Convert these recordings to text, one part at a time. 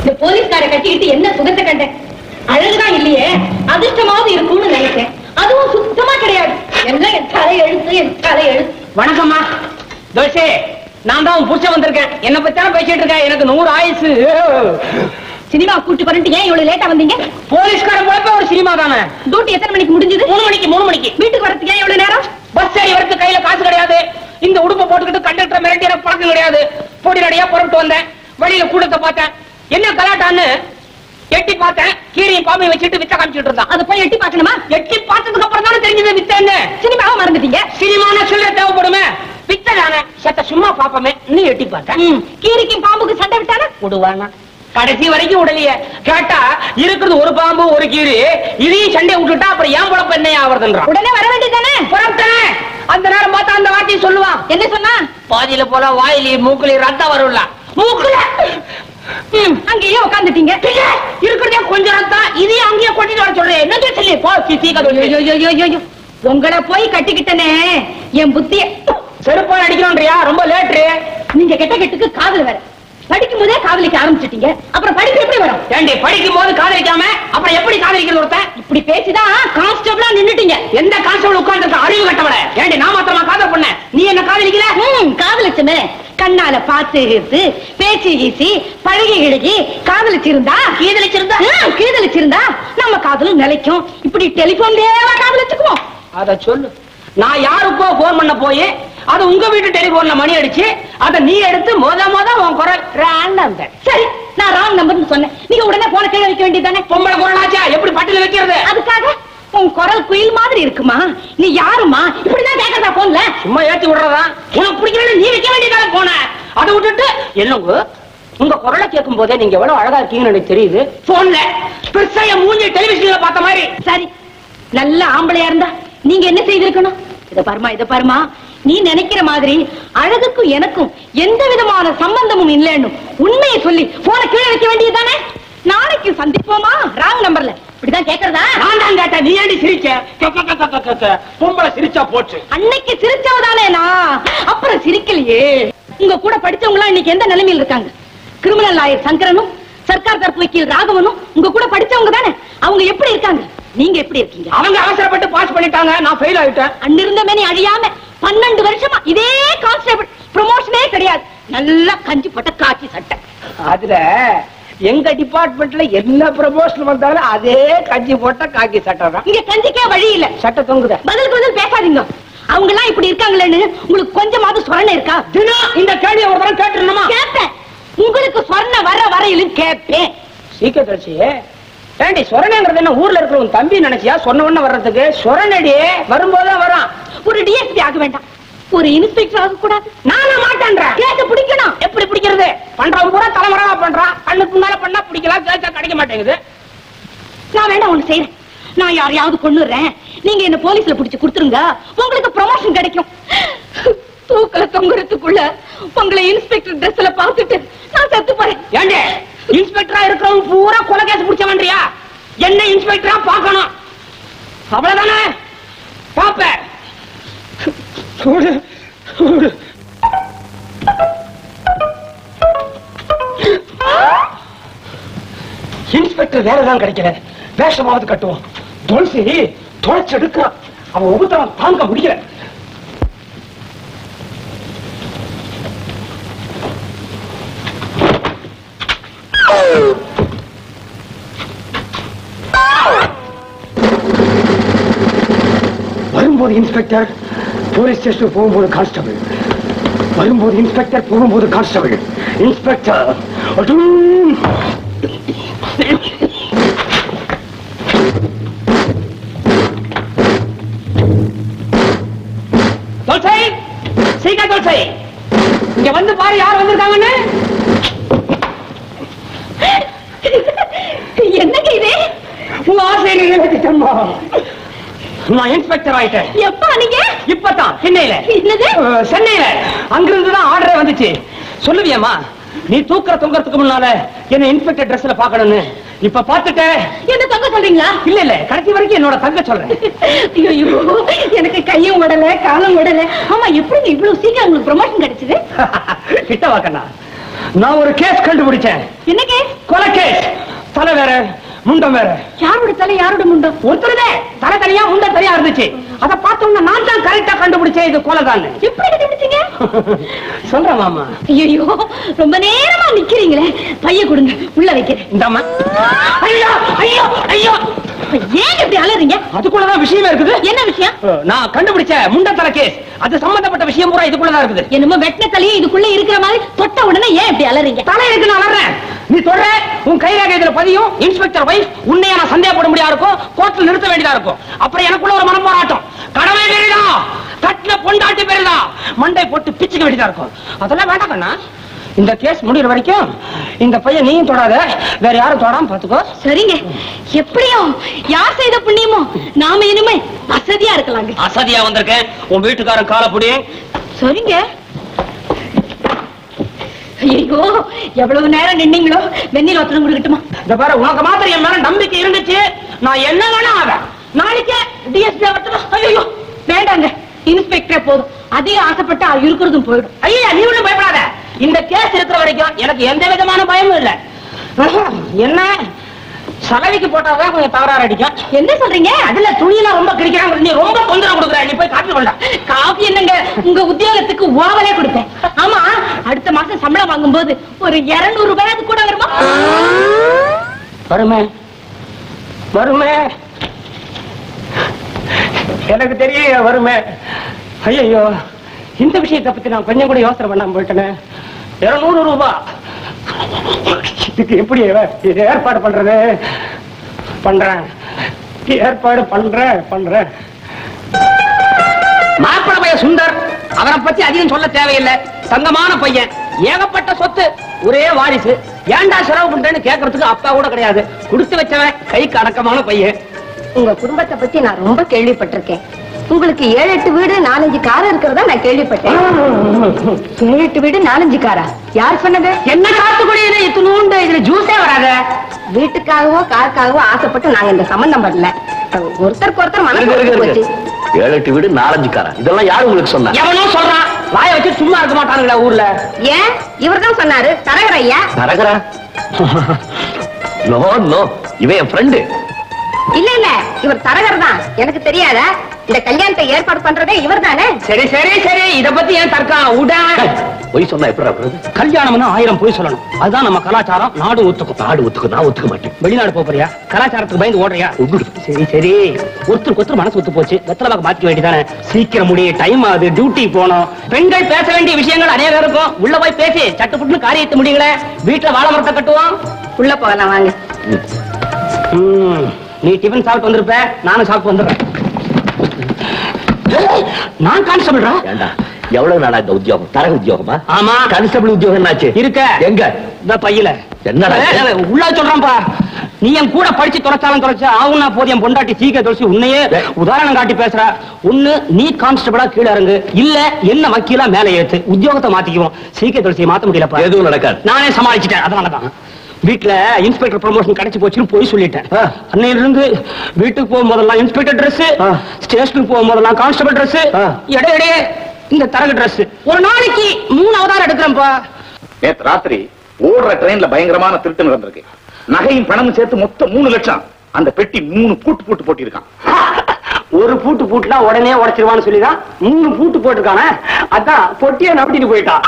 இந்த போலீஸ்கார கட்டிக்கிட்டு என்ன சுகத்தை கண்டேன் அழகுதான் இல்லையே அதிர்ஷ்டமாவது இருக்கும்னு நினைச்சேன் அதுவும் சுத்தமா கிடையாது என்ன என் தலை எழுத்து என் தலை எழுத்து வணக்கம்மா தோஷே நான் தான் உன் புருஷன் வந்திருக்கேன் என்ன பத்தியாலும் பேசிட்டு இருக்கேன் எனக்கு நூறு ஆயுசு சினிமா கூட்டு பண்ணிட்டு ஏன் இவ்வளவு லேட்டா வந்தீங்க போலீஸ்காரன் போலப்ப ஒரு சினிமா தானே டியூட்டி எத்தனை மணிக்கு முடிஞ்சது மூணு மணிக்கு மூணு மணிக்கு வீட்டுக்கு வரதுக்கு ஏன் இவ்வளவு நேரம் பஸ் ஏறி வரது கையில காசு கிடையாது இந்த உடுப்பை போட்டுக்கிட்டு கண்டக்டர் மிரட்டி எனக்கு பழக்கம் கிடையாது பொடி நடையா புறப்பட்டு வந்தேன் வெளியில கூட்டத்தை பார்த்தேன் என்ன கலாட்டான்னு எட்டி பார்த்தேன் கீரியை பாம்பை வச்சுட்டு வித்த காமிச்சிட்டு இருந்தான் அதை போய் எட்டி பார்க்கணுமா எட்டி பார்த்ததுக்கு அப்புறம் தானே தெரிஞ்சது வித்தன்னு சினிமாவை மறந்துட்டீங்க சினிமான சொல்ல தேவைப்படுமே வித்த தானே சத்த சும்மா பாப்பமே இன்னும் எட்டி பார்த்தேன் ம், கீரிக்கும் பாம்புக்கு சண்டை விட்டானா விடுவானா கடைசி வரைக்கும் விடலையே கேட்டா இருக்கிறது ஒரு பாம்பு ஒரு கீரி இதையும் சண்டை விட்டுட்டா அப்புறம் ஏன் பொழப்பு என்ன ஆவறதுன்றான் உடனே வர வேண்டியதானே புறப்பட்டேன் அந்த நேரம் பார்த்தா அந்த வார்த்தையை சொல்லுவான் என்ன சொன்னா பாதியில போல வாயிலி மூக்குலி ரத்தம் வரும்ல மூக்குல ம், அங்கேயே உட்காந்துட்டீங்க பிள்ளை, இருக்கிறதே கொஞ்சம் ரத்தம் இதையும் அங்கேயே கொட்டிட்டு வர சொல்றேன் என்ன சொல்லி போ சீக்கிரம் ஐயோ, ஐயோ, ஐயோ, ஐயோ. உங்களை போய் கட்டிக்கிட்டனே என் புத்திய செருப்பால் அடிக்கணும்ன்றியா ரொம்ப லேட்டு நீங்க கெட்ட கெட்டுக்கு காதல் வேற படிக்கும் போதே காதலிக்க ஆரம்பிச்சிட்டீங்க அப்புறம் படிப்பு எப்படி வரும் ஏண்டி படிக்கும் போது காதலிக்காம அப்புறம் எப்படி காதலிக்கிறது ஒருத்தன் இப்படி பேசிதான் கான்ஸ்டபிளா நின்னுட்டீங்க எந்த கான்ஸ்டபிள் உட்கார்ந்து அறிவு கட்டவள ஏண்டி நான் மாத்திரமா காதல் பண்ண நீ என்ன காதலிக்கல ம், காதலிச்சமே கண்ணால பார்த்து இழுத்து பேச்சு ஈசி பழகி கிழகி காதலிச்சிருந்தா கீதலிச்சிருந்தா ம், கீதலிச்சிருந்தா நம்ம காதலும் நிலைக்கும் இப்படி டெலிபோன் தேவா காதலிச்சுக்குவோம் அத சொல்லு நான் யாருக்கோ போன் பண்ண போய் அது உங்க வீட்டு டெலிபோன்ல மணி அடிச்சு அத நீ எடுத்து மொத மொத உன் குரல் ரேண்டம் சரி நான் ராங் நம்பர்னு சொன்னேன் நீங்க உடனே போன கீழே வைக்க வேண்டியதானே பொம்பளை குரலாச்சா எப்படி பட்டில வைக்கிறது அதுக்காக உன் குரல் குயில் மாதிரி இருக்குமா நீ யாருமா இப்படிதான் கேக்குறதா போன்ல சும்மா ஏத்தி விடுறதா உனக்கு பிடிக்கல நீ வைக்க வேண்டியதான போன அதை விட்டுட்டு என்னங்க உங்க குரலை கேட்கும் போதே நீங்க எவ்வளவு அழகா இருக்கீங்கன்னு எனக்கு தெரியுது போன்ல பெருசா என் மூஞ்சி டெலிவிஷன்ல பார்த்த மாதிரி சரி நல்ல ஆம்பளையா இருந்தா நீங்க என்ன செய்திருக்கணும் இத பாருமா இத பாருமா நீ நினைக்கிற மாதிரி அழகுக்கும் எனக்கும் எந்த விதமான சம்பந்தமும் இல்லைன்னு உண்மையை சொல்லி போன கீழே வைக்க வேண்டியதுதானே நாளைக்கு சந்திப்போமா ராங் நம்பர்ல இப்படிதான் கேக்குறதா நான் தான் கேட்டேன் நீ ஏண்டி சிரிச்ச க, க, க, க, க, க, க. பொம்பளை சிரிச்சா போச்சு அன்னைக்கு சிரிச்சவதானே நான் அப்புறம் சிரிக்கலையே உங்க கூட படிச்சவங்க இன்னைக்கு எந்த நிலைமையில் இருக்காங்க கிரிமினல் லாயர் சங்கரனும் சர்க்கார் தரப்பு வக்கீல் ராகவனும் உங்க கூட படிச்சவங்க தானே அவங்க எப்படி இருக்காங்க நீங்க எப்படி இருக்கீங்க அவங்க அவசரப்பட்டு பாஸ் பண்ணிட்டாங்க நான் ஃபெயில் ஆயிட்டேன் அன்னிருந்த மேனி அழியாம பன்னெண்டு வருஷமா இதே கான்ஸ்டபிள் ப்ரமோஷனே கிடையாது நல்லா கஞ்சி போட்ட காக்கி சட்டை அதுல எங்க டிபார்ட்மெண்ட்ல என்ன ப்ரமோஷன் வந்தாலும் அதே கஞ்சி போட்ட காக்கி சட்டை தான் இங்க கஞ்சிக்கே வழி இல்ல சட்டை தொங்குத பதிலுக்கு பதில் பேசாதீங்க அவங்க எல்லாம் இப்படி இருக்காங்களேன்னு உங்களுக்கு கொஞ்சமாவது சொரணை இருக்கா தினம் இந்த கேள்வியை ஒரு தடவை கேட்டுருணுமா கேட்பேன் உங்களுக்கு சொரணை வர வரையிலும் கேட்பேன் சீக்கிரம் கழிச்சு ஏண்டி சொரணங்கிறது என்ன ஊர்ல இருக்கிற உன் தம்பி நினைச்சியா சொன்ன உடனே வர்றதுக்கு சொரணடி வரும்போதுதான் வரான் ஒரு டிஎஸ்பி ஆக வேண்டாம் ஒரு இன்ஸ்பெக்டர் ஆக கூடாது நானும் மாட்டேன்றேன் கேட்க பிடிக்கணும் எப்படி பிடிக்கிறது பண்றவன் பூரா தலைமுறைவா பண்றான் கண்ணுக்கு முன்னால பண்ணா பிடிக்கலாம் கேட்க கிடைக்க மாட்டேங்குது நான் வேண்டாம் ஒண்ணு செய்யறேன் நான் யாரையாவது கொண்டுறேன் நீங்க என்ன போலீஸ்ல புடிச்சு கொடுத்துருங்க உங்களுக்கு ப்ரமோஷன் கிடைக்கும் தூக்கல தொங்குறதுக்குள்ள உங்களை இன்ஸ்பெக்டர் ட்ரெஸ்ல பார்த்துட்டு நான் செத்து போறேன் ஏண்டி இன்ஸ்பெக்டரா இருக்கிறவன் பூரா கொலை கேஸ் பிடிச்சவன்றியா என்ன இன்ஸ்பெக்டரா பார்க்கணும் அவ்வளவுதானே பாப்ப இன்ஸ்பெக்டர் வேலைதான் கிடைக்கல வேஷமாவது கட்டுவோம் துளசி துளைச்சு எடுக்கிறான் அவன் உபத்திரம் தாங்க முடியல வரும்போது இன்ஸ்பெக்டர் போலீஸ் ஸ்டேஷன் போகும்போது கான்ஸ்டபிள் வரும்போது இன்ஸ்பெக்டர் போகும்போது கான்ஸ்டபிள் இன்ஸ்பெக்டர் அடும். துளசி சீக்கிரம் துளசி இங்க வந்து பாரு யார் வந்திருக்காங்கன்னு என்னங்க இது உன் ஆசையை நிறைவேற்றிட்டம்மா நான் இன்ஸ்பெக்டர் ஆயிட்டேன் எப்ப நீங்க இப்பதான் சென்னையில என்னது அஹ், சென்னையில அங்கிருந்து தான் ஆர்டரே வந்துச்சு சொல்லுவியம்மா நீ தூக்குற தொங்கறதுக்கு முன்னால என்ன இன்ஸ்பெக்டர் ட்ரெஸ்ல பாக்கணும்னு இப்ப பாத்துட்ட என்ன தங்க சொல்றீங்களா இல்ல இல்ல கடைசி வரைக்கும் என்னோட தங்க சொல்றேன் ஐயோ எனக்கு கையும் விடல காலும் விடல ஆமா எப்படி இவ்வளவு சீக்கிரம் உங்களுக்கு ப்ரமோஷன் கிடைச்சது கிட்ட வாக்கண்ணா நான் ஒரு கேஸ் கண்டுபிடிச்சேன் என்ன கேஸ் கொலை கேஸ் தலை வேற முண்டம் வேற யாரோட தலை யாரோட முண்டம் ஒருத்தருதே தலை தனியா முண்டம் தனியா இருந்துச்சு அத பார்த்தோம்னா நான் தான் கரெக்டா கண்டுபிடிச்சேன் இது கோலதான் எப்படி கண்டுபிடிச்சீங்க சொல்றேன் மாமா ஐயோ ரொம்ப நேரமா நிக்கிறீங்களே பைய கொடுங்க உள்ள வைக்கிறேன் இந்தாம்மா ஐயோ ஐயோ ஐயோ ஏன் இப்படி அலறீங்க அதுக்குள்ளதான் விஷயமே இருக்குது என்ன விஷயம் நான் கண்டுபிடிச்ச முண்ட தலை கேஸ் அது சம்பந்தப்பட்ட விஷயம் பூரா இதுக்குள்ளதான் இருக்குது என்னமோ வெட்டின தலையும் இதுக்குள்ள இருக்கிற மாதிரி தொட்ட உடனே ஏன் இப்படி அலறீங்க தலை இருக்கு நான் வர்றேன் நீ தொடர உன் கைரேகை இதுல பதியும் இன்ஸ்பெக்டர் வைஃப் உன்னைய நான் சந்தேகப்பட முடியா இருக்கும் கோர்ட்ல நிறுத்த வேண்டியதா இருக்கும் அப்புறம் எனக்குள்ள ஒரு மனம் போராட்டம் கடமை பெரியதா கட்டின பொண்டாட்டி பெரியதா மண்டை போட்டு பிச்சுக்க வேண்டியதா இருக்கும் அதெல்லாம் வேண்டாம் கண்ணா இந்த கேஸ் முடிகிற வரைக்கும் இந்த பையன் நீயும் தொடாத வேற யாரும் தொடாம பாத்துக்கோ சரிங்க எப்படியோ யார் செய்த புண்ணியமோ நாம இனிமே வசதியா இருக்கலாங்க அசதியா வந்திருக்கேன் உன் வீட்டுக்காரன் காலப்படி சரிங்க ஐயோ எவ்வளவு நேரம் நின்னீங்களோ வெந்நீர் ஒத்தனம் கொடுக்கட்டுமா இந்த பாரு உனக்கு மாத்திரம் என் மேல நம்பிக்கை இருந்துச்சு நான் என்ன வேணா ஆவேன் நாளைக்கே டிஎஸ்பி வரட்டுமா ஐயோ வேண்டாங்க இன்ஸ்பெக்டரே போதும் அதிக ஆசைப்பட்டு இருக்கிறதும் போயிடும் ஐயா நீ ஒண்ணும் பயப்படாத இந்த கேஸ் இருக்கிற வரைக்கும் எனக்கு எந்த விதமான பயமும் இல்ல என்ன சலவைக்கு போட்டாதான் கொஞ்சம் தகராறு அடிக்கும் என்ன சொல்றீங்க அதுல துணியெல்லாம் ரொம்ப கிடைக்கிறாங்க நீ ரொம்ப தொந்தரவு கொடுக்குற நீ போய் காப்பி கொண்டா காபி என்னங்க உங்க உத்தியோகத்துக்கு ஓவலே கொடுப்பேன் ஆமா அடுத்த மாசம் சம்பளம் வாங்கும்போது ஒரு 200 ரூபாய் கூட வருமா வருமே வருமே எனக்கு தெரியும் வருமே ஐயோ இந்த விஷயத்தை பத்தி நான் கொஞ்சம் கூட யோசனை பண்ணாம போயிட்டேனே இருநூறு ரூபாய் இதுக்கு எப்படி இது ஏற்பாடு பண்றது பண்றேன் ஏற்பாடு பண்றேன் பண்றேன் மாப்பிள பையன் சுந்தர் அவரை பத்தி அதிகம் சொல்ல தேவையில்லை தங்கமான பையன் ஏகப்பட்ட சொத்து ஒரே வாரிசு ஏன்டா செலவு பண்றேன்னு கேட்கறதுக்கு அப்பா கூட கிடையாது கொடுத்து வச்சவன் கைக்கு அடக்கமான பையன் உங்க குடும்பத்தை பத்தி நான் ரொம்ப கேள்விப்பட்டிருக்கேன் உங்களுக்கு ஏழு எட்டு வீடு நாலஞ்சு காரம் இருக்கிறதா நான் கேள்விப்பட்டேன் ஏழு எட்டு வீடு நாலஞ்சு காரா யார் சொன்னது என்ன காத்துக்குடியில இத்தினூண்டு இதுல ஜூஸே வராத வீட்டுக்காகவோ காருக்காகவோ ஆசைப்பட்டு நாங்க இந்த சம்பந்தம் பண்ணல ஒருத்தருக்கு ஒருத்தர் மனசு இருக்கு, இருக்கு, ஒத்து இருக்கு. போச்சு ஏழு எட்டு வீடு நாலஞ்சு காரன் இதெல்லாம் யாரு உங்களுக்கு சொன்னா எவனோ சொல்றான் வாய வச்சு சும்மா இருக்க மாட்டானுங்களா ஊர்ல ஏன் இவர்தான் சொன்னாரு தரகர் ஐயா தரகரா நோ நோ இவன் என் ஃப்ரெண்டு இல்ல இல்ல இவர் தரகர் தான் எனக்கு தெரியாதா இந்த கல்யாணத்தை ஏற்பாடு பண்றதே இவர் தானே சரி சரி சரி இத பத்தி ஏன் தர்க்கம் உடா பொய் சொன்னா எப்படி அப்புறம் கல்யாணம்னா ஆயிரம் போய் சொல்லணும் அதுதான் நம்ம கலாச்சாரம் நாடு ஒத்துக்கும் நாடு ஒத்துக்க நான் ஒத்துக்க மாட்டேன் வெளிநாடு போப் போறியா கலாச்சாரத்துக்கு பயந்து ஓடுறியா கொன்னுடு. சரி சரி ஒருத்தருக்கு ஒருத்தர் மனசு ஒத்து போச்சு வெத்தலை மாத்திக்க வேண்டியதானே சீக்கிரம் முடிய டைம் ஆகுது டியூட்டி போகணும் பெண்கள் பேச வேண்டிய விஷயங்கள் அநேகம் இருக்கும் உள்ள போய் பேசி சட்டுப்புட்டுன்னு காரியத்தை முடியுங்களே வீட்டுல வாழை மரத்தை கட்டுவோம் உள்ள போகலாம் வாங்க ம், நீ டிஃபன் சாப்பிட்டு வந்திருப்ப நானும் சாப்பிட்டு வந்துடுறேன் நான் கான்ஸ்டபிள்ரா ஏண்டா எவ்வளவு நாளா இந்த உத்தியோகம் தரக உத்தியோகமா ஆமா கான்ஸ்டபிள் உத்தியோகம் என்னாச்சு இருக்க எங்க இந்த பையில என்னடா இது? ஏய், உள்ள சொல்றான்பா நீ என் கூட படிச்சு தொலைச்சாலும் தொலைச்சா ஆகுனா போது என் பொண்டாட்டி சீக்கிர தொலைச்சு உன்னையே ஏய். உதாரணம் காட்டி பேசுற ஒண்ணு நீ கான்ஸ்டபிளா கீழ இறங்கு இல்ல என்ன வக்கீலா மேல ஏத்து உத்தியோகத்தை மாத்திக்குவோம் சீக்கிர தொலைச்சியை மாத்த முடியலப்பா எதுவும் நடக்காது நானே சமாளிச்சிட்டேன் அதனாலதான் வீட்டுல இன்ஸ்பெக்டர் ப்ரமோஷன் கிடைச்சு போச்சுன்னு போய் சொல்லிட்டேன் ஆ. அன்னையில இருந்து வீட்டுக்கு போகும்போதெல்லாம் இன்ஸ்பெக்டர் Dress ஆ. ஸ்டேஷனுக்கு போகும்போதெல்லாம் கான்ஸ்டபிள் Dress ஆ. இடையிடையே இந்த தரகு Dress ஒரு நாளைக்கு மூணு அவதாரம் எடுக்கிறேன்ப்பா நேத்து ராத்திரி ஓடுற ட்ரெயின்ல பயங்கரமான திருட்டு நடந்திருக்கு நகையும் பணமும் சேர்த்து மொத்தம் மூணு லட்சம் அந்த பெட்டி மூணு பூட்டு பூட்டு போட்டிருக்கான் ஒரு பூட்டு பூட்டுனா உடனே உடைச்சிருவான்னு சொல்லிதான் மூணு பூட்டு போட்டிருக்கானே அதான் பொட்டிய நம்பிட்டு போயிட்டான்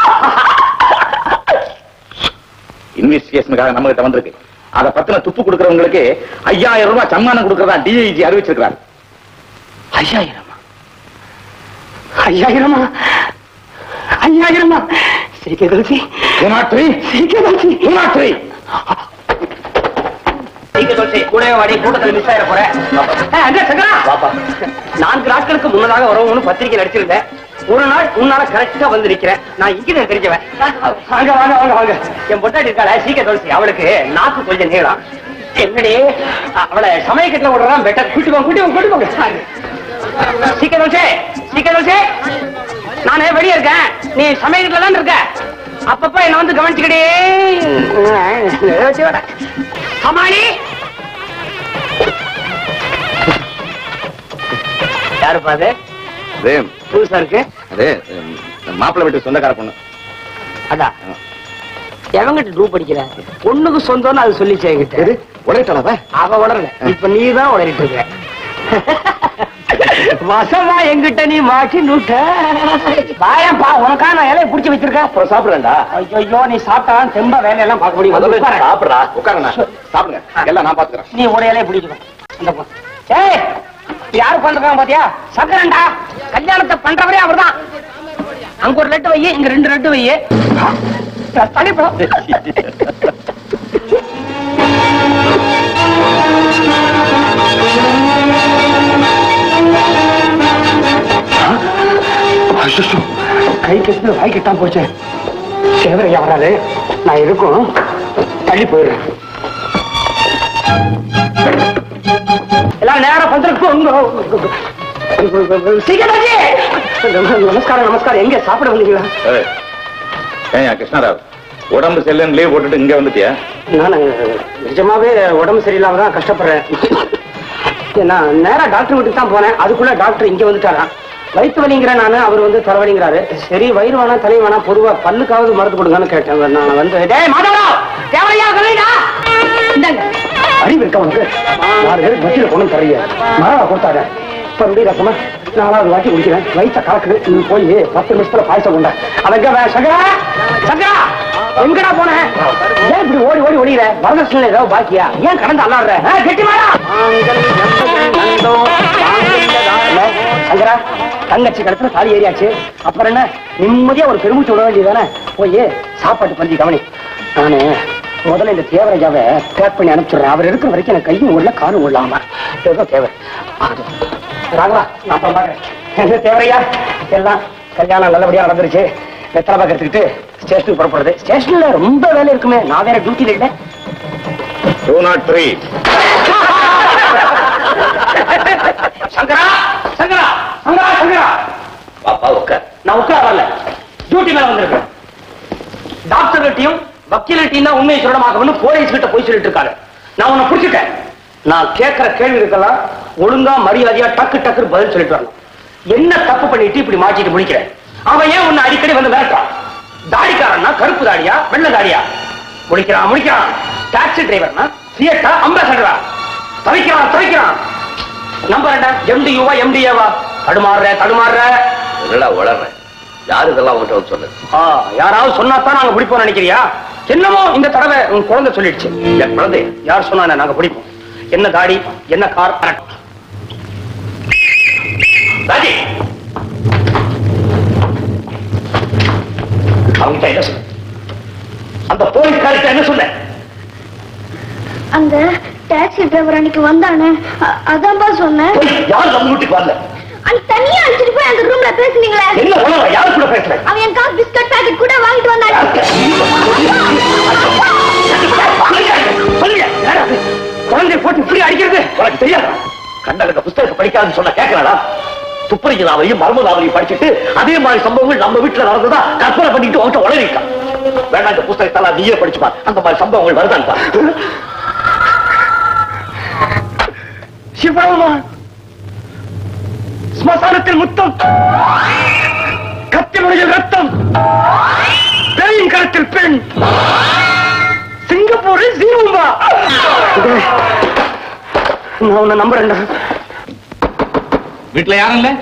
இன்வெஸ்டிகேஷனுக்காக நம்ம கிட்ட வந்திருக்கு அத பத்தின துப்பு கொடுக்கறவங்களுக்கு ஐயாயிரம் ரூபாய் சம்மானம் கொடுக்கறதா டிஐஜி அறிவிச்சிருக்காரு ஐயாயிரமா ஐயாயிரமா ஐயாயிரமா சீக்கிரம் தொலைச்சி ஏமாற்றி சீக்கிரம் தொலைச்சி ஏமாற்றி சீக்கிரம் தொலைச்சி கூடவே வாடி கூட்டத்தில் மிஸ் ஆயிட போறேன் ஏய், அங்க சங்கரா பாப்பா நான்கு நாட்களுக்கு முன்னதாக வருவோம்னு பத்திரிகை நடிச்சிருந்தேன் ஒரு நாள் முன்னால கரெக்டா வந்து நிக்கிறேன் நான் இங்க தெரிஞ்சவன் வாங்க வாங்க வாங்க வாங்க என் பொட்டாடி இருக்காள சீக்கிரம் தொலைச்சி அவளுக்கு நாக்கு கொஞ்சம் நீளம் என்னடி அவளை சமயக்கட்டில விடுறான் பெட்டர் கூட்டி போங்க கூட்டி போங்க கூட்டி போங்க சீக்கிரம் தொலைச்சி சீக்கிரம் தொலைச்சி நானே வெளியே இருக்கேன் நீ சமயக்கட்டில தான் இருக்க அப்பப்ப என்ன வந்து கவனிச்சுக்கிட்டே கமாளி யாருப்பா அது அதே புதுசா இருக்கு அதே மாப்பிள்ளை வீட்டு சொந்தக்கார பொண்ணு அதான் எவங்கிட்ட ட்ரூ படிக்கிற பொண்ணுக்கு சொந்தம்னு அது சொல்லிச்சு என்கிட்ட உடையிட்டாளா அவ உளரல இப்ப நீ தான் உளறிட்டு இருக்க வசமா எங்கிட்ட நீ மாட்டி நூட்ட வாயப்பா உனக்கா நான் இலையை புடிச்சு வச்சிருக்கேன் அப்புறம் சாப்பிடுறேன்டா ஐயோ நீ சாப்பிட்டா தெம்ப வேலையெல்லாம் பார்க்க முடியும் வந்து உட்காரு. சாப்பிடுறா உட்காருண்ணா சாப்பிடுங்க எல்லாம் நான் பாத்துக்கிறேன் நீ ஒரு இலையை பிடிச்சுக்கோ அந்த போ ஏய் யாரு பண்றாங்க பாத்தியா சக்கரண்டா கல்யாணத்தை பண்றவரே அவர்தான் அங்க ஒரு லட்டு வை இங்க ரெண்டு லட்டு வை தள்ளிப்போ கை கட்டு வாய் கிட்டாம போச்சு சேவரையா வராது நான் இருக்கும் தள்ளி போயிடுறேன் எல்லாம் நேரம் பந்திருக்கு சீக்கிரமாஜி நமஸ்காரம் நமஸ்காரம் எங்க சாப்பிட வந்தீங்களா ஏன் கிருஷ்ணராவ் உடம்பு செல்லுன்னு லீவ் போட்டுட்டு இங்க வந்துட்டியா நான் நிஜமாவே உடம்பு சரியில்லாம தான் கஷ்டப்படுறேன் நான் நேரா டாக்டர் வீட்டுக்கு தான் போனேன் அதுக்குள்ள டாக்டர் இங்க வந்துட்டாராம் வயிற்று வலிங்கிற நானு அவர் வந்து தலைவலிங்கிறாரு சரி வயிறு வேணா தலை வேணா பொதுவா பல்லுக்காவது மருந்து கொடுங்கன்னு கேட்டேன் நான் வந்து டேய் மாதவரா தேவையா கலைடா இந்தாங்க அறிவு இருக்க உனக்கு நாலு பேருக்கு பஸ்ஸில் கொண்டு தரைய மரவா கொடுத்தாங்க இப்ப ரெண்டு ரசமா நாலாவது வாட்டி குடிக்கிறேன் வயிற்ற கலக்குது நீ போய் பத்து நிமிஷத்துல பாயசம் கொண்ட அதங்க சங்கரா சங்கரா எங்கடா போன ஏன் இப்படி ஓடி ஓடி ஓடிற வரதட்சணை ஏதாவது பாக்கியா ஏன் கடந்து அல்லாடுற ஆ, கெட்டி மாடா சங்கரா தங்கச்சி கடத்துல தாலி ஏறியாச்சு அப்புறம் என்ன நிம்மதியா ஒரு பெருமூச்சு விட வேண்டியதானே போய் சாப்பாட்டு பந்தி கவனி நானு முதல்ல இந்த தேவராஜாவை பேக் பண்ணி அனுப்பிச்சுடுறேன் அவர் இருக்கிற வரைக்கும் எனக்கு கையும் உள்ள காலும் உள்ளாம ஏதோ தேவை ராகவா நான் அப்புறம் பாக்குறேன் என்ன தேவரையா எல்லாம் கல்யாணம் நல்லபடியா நடந்துருச்சு வெத்தலை பாக்க எடுத்துக்கிட்டு ஸ்டேஷனுக்கு புறப்படுறது ஸ்டேஷன்ல ரொம்ப வேலை இருக்குமே நான் வேற டியூட்டில இல்லை two naught three Shankara Shankara Shankara Shankara பாப்பா உட்கார் நான் உட்கார வரல டியூட்டி மேல வந்திருக்கேன் டாக்டர்கிட்டையும் வக்கீல்கிட்டையும் தான் உண்மையை சொல்லமாக்கணும்னு போலீஸ் கிட்ட போய் சொல்லிட்டு இருக்காங்க நான் உன்னை புடிச்சிட்டேன் நான் கேட்கிற கேள்விகளுக்கெல்லாம் ஒழுங்கா மரியாதையா டக்கு டக்கு பதில் சொல்லிட்டு வரணும் என்ன தப்பு பண்ணிட்டு இப்படி மாட்டிட்டு முடிக்கிறேன் அவன் ஏன் உன்னை அடிக்கடி வந்து மிரட்டான் தாடிக்காரன்னா கருப்பு தாடியா வெள்ளை தாடியா முடிக்கிறான் முடிக்கிறான் டாக்ஸி டிரைவர்னா சியட்டா அம்பாசடரா தவிக்கிறான் தவிக்கிறான் நம்பர் என்ன எம்டியூவா எம்டிஏவா தடுமாறுற தடுமாறுற என்னடா வளர்றேன் யாரு இதெல்லாம் உங்கள்கிட்ட வந்து சொன்னது ஆ, யாராவது சொன்னாதான் நாங்க பிடிப்போம் நினைக்கிறியா என்னமோ இந்த தடவை உன் குழந்தை சொல்லிடுச்சு என் குழந்தை யார் சொன்னா நாங்க பிடிப்போம் என்ன தாடி என்ன கார் ராஜி அவங்க என்ன சொன்ன அந்த போலீஸ்காரிட்ட என்ன சொன்ன அந்த டாக்ஸி டிரைவர் அன்னைக்கு வந்தானே அ- அதான்பா சொன்னேன் போய் யார் நம்ம வீட்டுக்கு வரல அந்த தனியா அழைச்சிட்டு போய் அந்த ரூம்ல பேசுனீங்களே என்ன உணவு யாரு கூட பேசுறேன் அவன் எனக்காக பிஸ்கட் பாக்கெட் கூட வாங்கிட்டு வந்தாங்க சொல்லுங்க யார் அது? குழந்தை போட்டு இப்படி அடிக்கிறது உனக்கு தெரியாதா கண்டகண்ட புஸ்தகத்தை படிக்காதுன்னு சொன்ன கேட்கறடா துப்பறிஞ்சு நாவலையும் மர்ம நாவலையும் படிச்சுட்டு அதே மாதிரி சம்பவங்கள் நம்ம வீட்டுல நடந்ததா கற்பனை பண்ணிட்டு உன்கிட்ட உளறிருக்கான் வேண்டாம் இந்த புஸ்தகத்தெல்லாம் நீயே படிச்சு பார் அந்த மாதிரி சம்பவங்கள் வருதான்னு பார் சிவராமா ஸ்மசானத்தில் முத்தம் கத்தினுடைய ரத்தம் பேயின் கரத்தில் பெண் சிங்கப்பூரில் ஜீரோம்பா நான் உன்னை நம்புறேன்டா வீட்டுல யாரும் இல்ல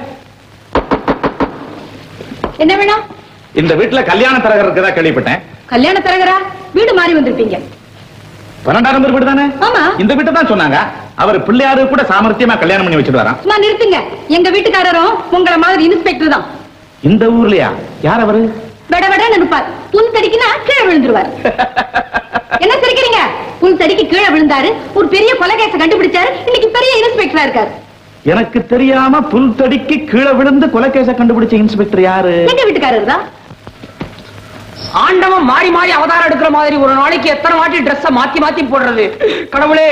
என்ன வேணும் இந்த வீட்டுல கல்யாண தரகர் இருக்கதா கேள்விப்பட்டேன் கல்யாண தரகரா வீடு மாறி வந்திருப்பீங்க பன்னெண்டாயிரம் பேர் வீடு தானே ஆமா. இந்த வீட்டை தான் சொன்னாங்க அவர் பிள்ளையாரு கூட சாமர்த்தியமா கல்யாணம் பண்ணி வச்சுட்டு வரான் சும்மா நிறுத்துங்க எங்க வீட்டுக்காரரும் உங்களை மாதிரி இன்ஸ்பெக்டர் தான் இந்த ஊர்லயா யார் அவரு விட விடன்னு இருப்பார் புல் தடிக்குனா கீழே விழுந்துருவார் என்ன சிரிக்கிறீங்க புல் தடிக்கு கீழே விழுந்தாரு ஒரு பெரிய கொலைகேச கண்டுபிடிச்சாரு இன்னைக்கு பெரிய இன்ஸ்பெக்டரா இருக்காரு எனக்கு தெரியாம புல் தடிக்கு கீழே விழுந்து கொலைகேச கண்டுபிடிச்ச இன்ஸ்பெக்டர் யாரு எங்க வீட்டுக்காரர் தான் ஆண்டவன் மாறி மாறி அவதாரம் எடுக்கிற மாதிரி ஒரு நாளைக்கு எத்தனை வாட்டி ட்ரெஸ்ஸ மாத்தி மாத்தி போடுறது கடவுளே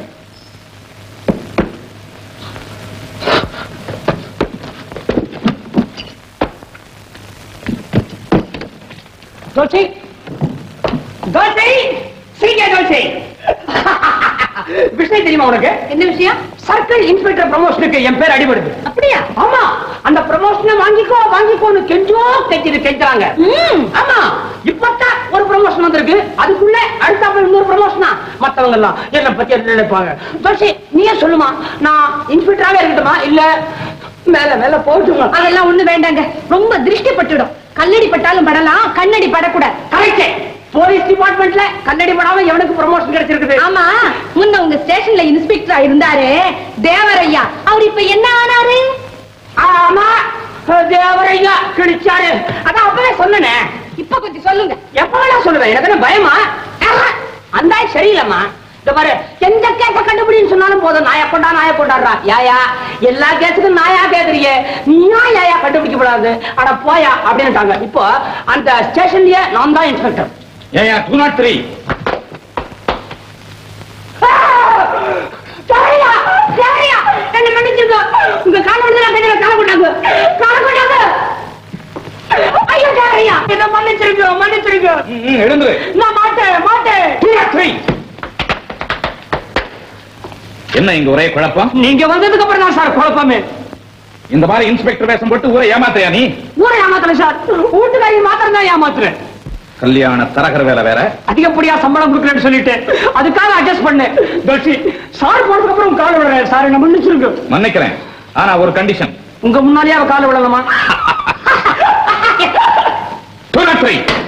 தோசை தோசை சீக்கிரம் தோசை விஷயம் தெரியுமா உனக்கு என்ன விஷயம் சர்க்கிள் இன்ஸ்பெக்டர் ப்ரமோஷனுக்கு என் பேர் அடிபடுது அப்படியா ஆமா அந்த ப்ரமோஷனை வாங்கிக்கோ வாங்கிக்கோன்னு கெஞ்சோ கெஞ்சிட்டு கெஞ்சாங்க ம். ஆமா இப்பதான் ஒரு ப்ரமோஷன் வந்திருக்கு அதுக்குள்ள அடுத்தாப்புல இன்னொரு ப்ரமோஷனா மத்தவங்க எல்லாம் என்ன பத்தி என்ன நினைப்பாங்க துளசி நீயே சொல்லுமா நான் இன்ஸ்பெக்டராவே இருக்கட்டுமா இல்ல மேல மேல போட்டுமா அதெல்லாம் ஒண்ணு வேண்டாங்க ரொம்ப திருஷ்டி பட்டுடும் கல்லடி பட்டாலும் படலாம் கண்ணடி படக்கூடாது கரெக்ட் போலீஸ் டிபார்ட்மெண்ட்ல கண்ணடி படாம எவனுக்கு ப்ரமோஷன் கிடைச்சிருக்குது ஆமா முன்ன உங்க ஸ்டேஷன்ல இன்ஸ்பெக்டரா இருந்தாரு தேவரையா அவர் இப்ப என்ன ஆனாரு ஆமா தேவரையா கிழிச்சாரு அதான் அப்பவே சொன்னனே இப்ப கொஞ்சம் சொல்லுங்க எப்பவெல்லாம் சொல்லுவேன் எனக்கு என்ன பயமா ஆஹா, அந்த ஆள் சரியில்லம்மா இந்த பாரு எந்த கேஸ கண்டுபிடின்னு சொன்னாலும் போதும் நாயா கொண்டா நாயா கொண்டாடுறா யாயா எல்லா கேஸுக்கும் நாயா கேக்குறீங்க நீயா யாயா கண்டுபிடிக்க கூடாது அட போயா அப்படின்னுட்டாங்க இப்போ அந்த ஸ்டேஷன்லயே நான் தான் இன்ஸ்பெக்டர் ஏயா டூ நாட் த்ரீ சரியா சரியா என்ன மன்னிச்சிருங்க உங்க கால விழுந்து நான் கையில கால கொண்டாங்க கால கொண்டாங்க ஐயோ சரியா என்ன மன்னிச்சிருங்க மன்னிச்சிருங்க எழுந்து நான் மாட்டேன் மாட்டேன் டூ நாட் த்ரீ என்ன இங்க ஒரே குழப்பம் நீங்க வந்ததுக்கு அப்புறம் தான் சார் குழப்பமே இந்த மாதிரி இன்ஸ்பெக்டர் வேஷம் போட்டு ஊரை ஏமாத்தையா நீ ஊரை ஏமாத்துறேன் சார் வீட்டுக்காரி மாத்திரம் தான் ஏமாத்துறேன் கல்யாண தரகர் வேலை வேற அதிகப்படியா சம்பளம் கொடுக்குறேன்னு சொல்லிட்டு அதுக்காக அட்ஜஸ்ட் பண்ணேன் தட்சி சார் போனதுக்கு அப்புறம் கால விடுறேன் சார் என்ன மன்னிச்சிருங்க மன்னிக்கிறேன் ஆனா ஒரு கண்டிஷன் உங்க முன்னாலேயே அவ கால விடலாமா டூ நாட் த்ரீ